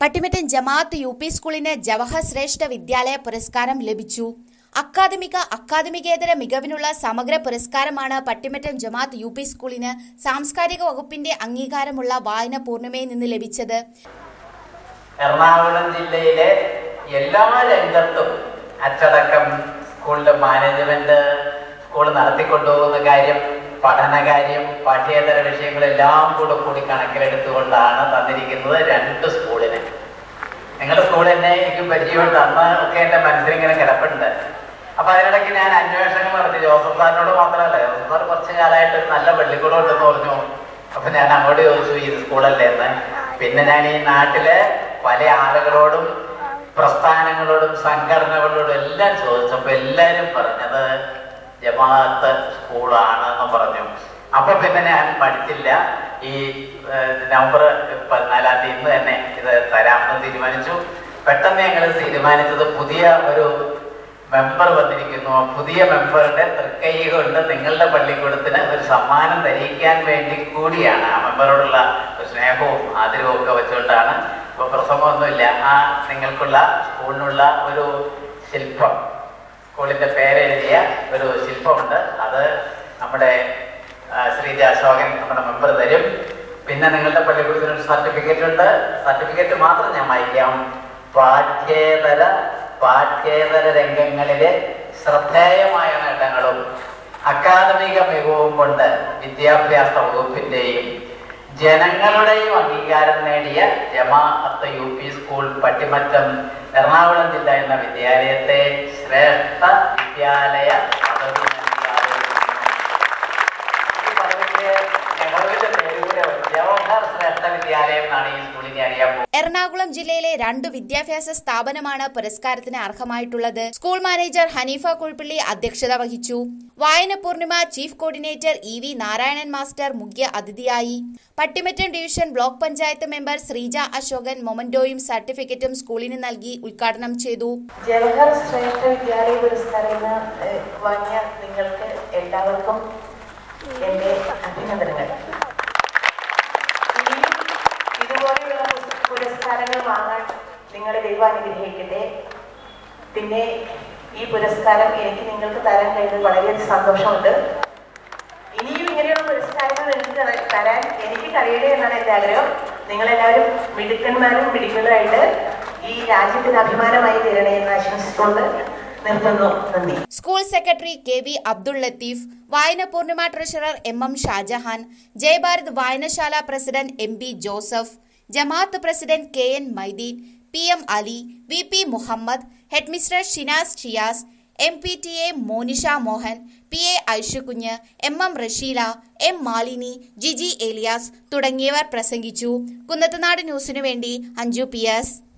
Pattimattom Jamaath U P സ്കൂളിന് ജവഹർ ശ്രേഷ്ഠ വിദ്യാലയ പുരസ്കാരം ലഭിച്ചു അക്കാദമിക അക്കാദമികേതര മികവിനുള്ള സമഗ്ര പുരസ്കാരമാണ് പട്ടിമറ്റം ജമാഅത്ത് യു പി സ്കൂളിന് സാംസ്കാരിക വകുപ്പിന്റെ അംഗീകാരമുള്ള വായന പൂർണിമയിൽ നിന്ന് ലഭിച്ചത് എറണാകുളം ജില്ലയിലെ എല്ലാ രംഗത്തും അച്ചടക്കം സ്കൂളിന്റെ മാനേജ്മെന്റ് സ്കൂൾ നടത്തിക്കൊണ്ടുപോകുന്ന കാര്യം പഠനകാര്യം പാഠ്യേതര വിഷയങ്ങളെല്ലാം കൂടെ കൂടി കണക്കിലെടുത്തുകൊണ്ടാണ് തന്നിരിക്കുന്നത് രണ്ട് സ്കൂളിന് നിങ്ങളുടെ സ്കൂൾ തന്നെ എനിക്ക് പരിചയമുണ്ട് അന്ന് ഒക്കെ എൻ്റെ മനസ്സിൽ ഇങ്ങനെ കിടപ്പുണ്ട് അപ്പൊ അതിനിടയ്ക്ക് ഞാൻ അന്വേഷണങ്ങൾ നടത്തി ജോസഫ് സാറിനോട് മാത്രമല്ല ജോസഫ് സാർ കുറച്ച് കാലമായിട്ട് ഒരു നല്ല പള്ളിക്കൂടം ഉണ്ടെന്ന് പറഞ്ഞു അപ്പൊ ഞാൻ അങ്ങോട്ട് ചോദിച്ചു ഇത് സ്കൂളല്ലേ എന്ന് പിന്നെ ഞാൻ ഈ നാട്ടിലെ പല ആളുകളോടും പ്രസ്ഥാനങ്ങളോടും സംഘടനകളോടും എല്ലാം ചോദിച്ചപ്പോ എല്ലാരും പറഞ്ഞത് ജമാഅത്ത് സ്കൂളാണ് എന്ന് പറഞ്ഞു അപ്പൊ പിന്നെ ഞാൻ പഠിച്ചില്ല ഈ ഏഹ്, നവംബർ പതിനാലാം തീയതി ഇന്ന് തന്നെ ഇത് തരാമെന്ന് തീരുമാനിച്ചു പെട്ടെന്ന് ഞങ്ങൾ തീരുമാനിച്ചത് പുതിയ ഒരു മെമ്പർ വന്നിരിക്കുന്നു ആ പുതിയ മെമ്പറുടെ തൃക്കൈ കൊണ്ട് നിങ്ങളുടെ പള്ളിക്കൂടത്തിന് ഒരു സമ്മാനം ധരിക്കാൻ വേണ്ടി കൂടിയാണ് ആ മെമ്പറോടുള്ള ഒരു സ്നേഹവും ആദരവും ഒക്കെ വെച്ചുകൊണ്ടാണ് ഇപ്പൊ പ്രസംഗമൊന്നുമില്ല ആ നിങ്ങൾക്കുള്ള സ്കൂളിനുള്ള ഒരു ശില്പം സ്കൂളിന്റെ പേരെഴുതിയ ഒരു ശില്പമുണ്ട് അത് നമ്മുടെ ആ, ശ്രീജ അശോകൻ നമ്മുടെ മെമ്പർ തരും പിന്നെ നിങ്ങളുടെ പള്ളിക്കൂടത്തിന് ഒരു സർട്ടിഫിക്കറ്റ് ഉണ്ട് സർട്ടിഫിക്കറ്റ് മാത്രം ഞാൻ വായിക്കാം പാഠ്യേതര പാഠ്യേതര രംഗങ്ങളിലെ ശ്രദ്ധേയമായ നേട്ടങ്ങളും അക്കാദമിക മികവും കൊണ്ട് വിദ്യാഭ്യാസ വകുപ്പിന്റെയും ജനങ്ങളുടെയും അംഗീകാരം നേടിയ Jamaath U P school Pattimattam Ernakulam ജില്ല എന്ന വിദ്യാലയത്തെ ശ്രേഷ്ഠ വിദ്യാലയ പദവി നൽകി ആദരിക്കുന്നു. ഈ പദവിക്ക് നെഹ്റുവിന്റെ പേര് കൂടെ വെച്ച് ജവഹർ ശ്രേഷ്ഠ വിദ്യാലയം എന്നാണ് ഈ സ്കൂളിനെ അറിയാൻ പോകുന്നത് എറണാകുളം ജില്ലയിലെ രണ്ട് വിദ്യാഭ്യാസ സ്ഥാപനമാണ് പുരസ്കാരത്തിന് അർഹമായിട്ടുള്ളത് സ്കൂൾ മാനേജർ ഹനീഫ കുഴിപ്പള്ളി അധ്യക്ഷത വഹിച്ചു വായന പൂർണിമ chief coordinator E V Narayanan master മുഖ്യ അതിഥിയായി Pattimattam division block panchayat member Sreeja Ashokan മൊമന്റോയും സർട്ടിഫിക്കറ്റും സ്കൂളിന് നൽകി ഉദ്ഘാടനം ചെയ്തു ജവഹർ ശ്രേഷ്ഠ വിദ്യാലയ പുരസ്കാരം ഇന്ന്, ഏഹ്, വാങ്ങിയ നിങ്ങൾക്ക് എല്ലാവർക്കും എൻ്റെ അഭിനന്ദനങ്ങൾ ഇനിയും ഇതുപോലെയുള്ള പുസ്- പുരസ്കാരങ്ങൾ വാങ്ങാൻ നിങ്ങളെ ദൈവം അനുഗ്രഹിക്കട്ടെ പിന്നെ ഈ പുരസ്കാരം എനിക്ക് നിങ്ങൾക്ക് തരാൻ കഴിഞ്ഞത് വളരെയധികം സന്തോഷമുണ്ട് ഇനിയും ഇങ്ങനെയുള്ള പുരസ്കാരങ്ങൾ എനിക്ക് തര- തരാൻ എനിക്ക് കഴിയട്ടെ എന്നാണ് എൻ്റെ ആഗ്രഹം നിങ്ങളെല്ലാവരും മിടുക്കന്മാരും മിടുക്കളായിട്ട് ഈ രാജ്യത്തിന് അഭിമാനമായി തീരണേ എന്ന് ആശംസിച്ചുകൊണ്ട് നിർത്തുന്നു നന്ദി school secretary K V Abdul Latheef വായന പൂർണിമ treasurer M M Shajahan Jayabharath വായനശാല president M B Joseph Jamaath president K N Maideen P M Ali V P Muhammad headmaster Shinas Shiyas M P T A Monisha Mohan P A Aishukunju M M Rasheela M Malini Jiji Elias തുടങ്ങിയവർ പ്രസംഗിച്ചു കുന്നത്തുനാട് ന്യൂസിനു വേണ്ടി അഞ്ജു പി എസ്